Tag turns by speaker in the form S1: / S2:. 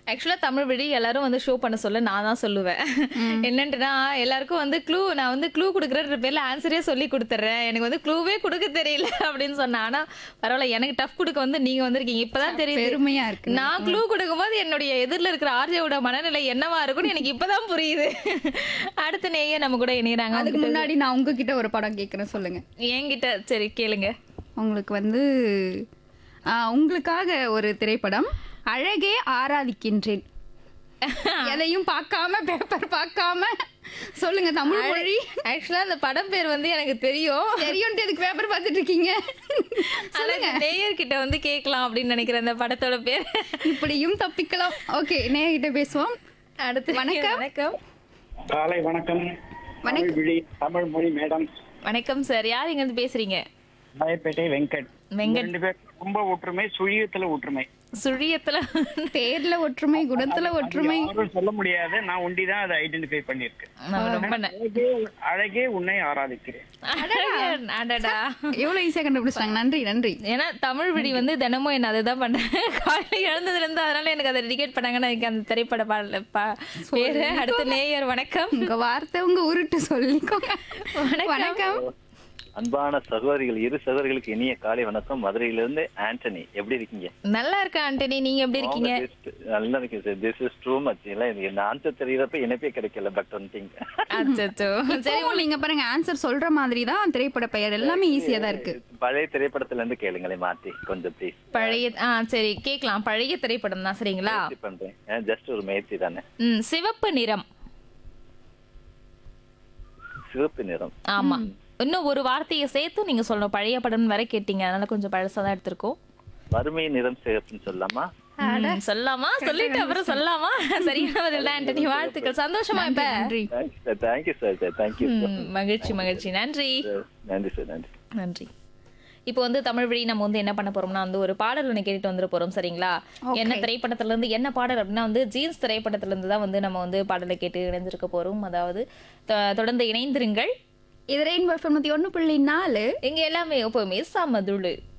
S1: ஆக்சுவலா தமிழ் வழி எல்லாரும் வந்து ஷோ பண்ண சொல்ல நான் தான் சொல்லுவேன் என்னன்ட்டுனா எல்லாருக்கும் வந்து க்ளூ நான் வந்து க்ளூ கொடுக்குற பேர்ல ஆன்சரே சொல்லி கொடுத்துட்றேன் எனக்கு வந்து க்ளூவே கொடுக்க தெரியல அப்படின்னு சொன்னேன் ஆனா பரவாயில்ல எனக்கு டஃப் கொடுக்க வந்து நீங்க வந்திருக்கீங்க இப்பதான் தெரியுது
S2: பெருமையா இருக்கு
S1: நான் க்ளூ கொடுக்கும்போது என்னுடைய எதிரில் இருக்கிற ஆர்ஜியோட மனநிலை என்னவா இருக்கும்னு எனக்கு இப்பதான் புரியுது அடுத்த நேயே நம்ம கூட இணையறாங்க
S2: அதுக்கு முன்னாடி நான் உங்ககிட்ட ஒரு படம் கேட்கறேன் சொல்லுங்க
S1: என்கிட்ட சரி கேளுங்க
S2: உங்களுக்கு வந்து ஆ, உங்களுக்காக ஒரு திரைப்படம் அழகே ஆராதிக்கின்றேன் எதையும் பார்க்காம பேப்பர் பார்க்காம சொல்லுங்க தமிழ் மொழி
S1: ஆக்சுவலா அந்த படம் பேர் வந்து எனக்கு தெரியும்
S2: தெரியும்ட்டு எதுக்கு பேப்பர் பார்த்துட்டு இருக்கீங்க
S1: சொல்லுங்க நேயர்கிட்ட வந்து கேட்கலாம் அப்படின்னு நினைக்கிறேன் அந்த படத்தோட பேர்
S2: இப்படியும் தப்பிக்கலாம் ஓகே நேர்கிட்ட பேசுவோம்
S1: அடுத்து
S2: வணக்கம்.
S1: வணக்கம்
S3: காலை வணக்கம் தமிழ் விழி தமிழ் மொழி மேடம்
S1: வணக்கம் சார் யார் இங்க இருந்து பேசுறீங்க
S3: ராயப்பேட்டை வெங்கட்
S1: வெங்கட்.
S3: ரெண்டு பேர் ரொம்ப ஒற்றுமை சுழியத்துல ஒற்றுமை
S1: சுழியத்துல
S2: பேர்ல ஒற்றுமை குணத்துல ஒற்றுமை
S3: யாரும் சொல்ல முடியாது நான் ஒண்டிதான் அதை ஐடென்டிஃபை பண்ணியிருக்கேன்
S1: நான் ரொம்ப ந-
S3: அழகே அழகே உன்னை ஆராதிக்கிறேன்
S1: அடடா
S2: எவ்வளவு ஈஸியா கண்டுபிடிச்சாங்க நன்றி நன்றி
S1: ஏன்னா தமிழ் வழி வந்து தினமும் என்ன அதுதான் பண்றேன் காலையில எழுந்ததுல இருந்து அதனால எனக்கு அதை டெடிகேட் பண்ணாங்கன்னா எனக்கு அந்த திரைப்பட பாடல பா- பேரு அடுத்த நேயர் வணக்கம்
S2: உங்க வார்த்தை உங்க உருட்டு சொல்லிக்கோங்க வணக்கம்
S4: அன்பான சகோதரிகள் இரு சகோதரிகளுக்கு இனிய காலை வணக்கம் மதுரையிலிருந்து ஆண்டனி எப்படி இருக்கீங்க
S1: நல்லா இருக்கேன் ஆண்டனி நீங்க எப்படி இருக்கீங்க
S4: All the best. நல்லா இருக்கேன் sir this is true much இல்ல எனக்கு ஆன்சர் தெரியறப்ப இணைப்பே கிடைக்கல பட் ஒன் திங்
S1: அச்சோ
S2: சரி நீங்க பாருங்க ஆன்சர் சொல்ற மாதிரி தான் திரைப்பட பெயர் எல்லாமே ஈஸியா தான் இருக்கு
S4: பழைய திரைப்படத்துல இருந்து கேளுங்களேன் மாத்தி கொஞ்சம் ப்ளீஸ்
S1: பழைய ஆ சரி கேட்கலாம் பழைய திரைப்படம் தான் சரிங்களா
S4: பண்றேன் ஜஸ்ட் ஒரு முயற்சி தானே
S1: ம் சிவப்பு நிறம்
S4: சிவப்பு நிறம்
S1: ஆமா இன்னும் ஒரு வார்த்தையை சேர்த்து நீங்க சொல்லணும் பழைய படம் வரை கேட்டீங்க அதனால கொஞ்சம் பழசா தான் எடுத்திருக்கோம்
S4: வறுமை நிறம் சிவப்புன்னு சொல்லலாமா
S1: ம், சொல்லாமா சொல்லிட்டு அப்புறம் சொல்லாமா சரியான பதில் தான் ஆண்டனி வாழ்த்துக்கள் சந்தோஷமா இப்ப
S2: நன்றி
S4: thank you sir thank you sir thank you
S1: ம், மகிழ்ச்சி மகிழ்ச்சி நன்றி
S4: நன்றி சார் நன்றி
S1: நன்றி இப்போ வந்து தமிழ் வழி நம்ம வந்து என்ன பண்ண போறோம்னா வந்து ஒரு பாடல் ஒன்று கேட்டுட்டு வந்துட போறோம் சரிங்களா என்ன திரைப்படத்துல இருந்து என்ன பாடல் அப்படின்னா வந்து ஜீன்ஸ் திரைப்படத்துல இருந்து தான் வந்து நம்ம வந்து பாடலை கேட்டு இணைஞ்சிருக்க போறோம் அதாவது தொ- தொடர்ந்து இணைந்திருங்கள்
S2: இது ரெயின்போ தொண்ணூத்தி ஒண்ணு புள்ளி நாலு
S1: இங்க எல்லாமே எப்பவுமே சமதுளு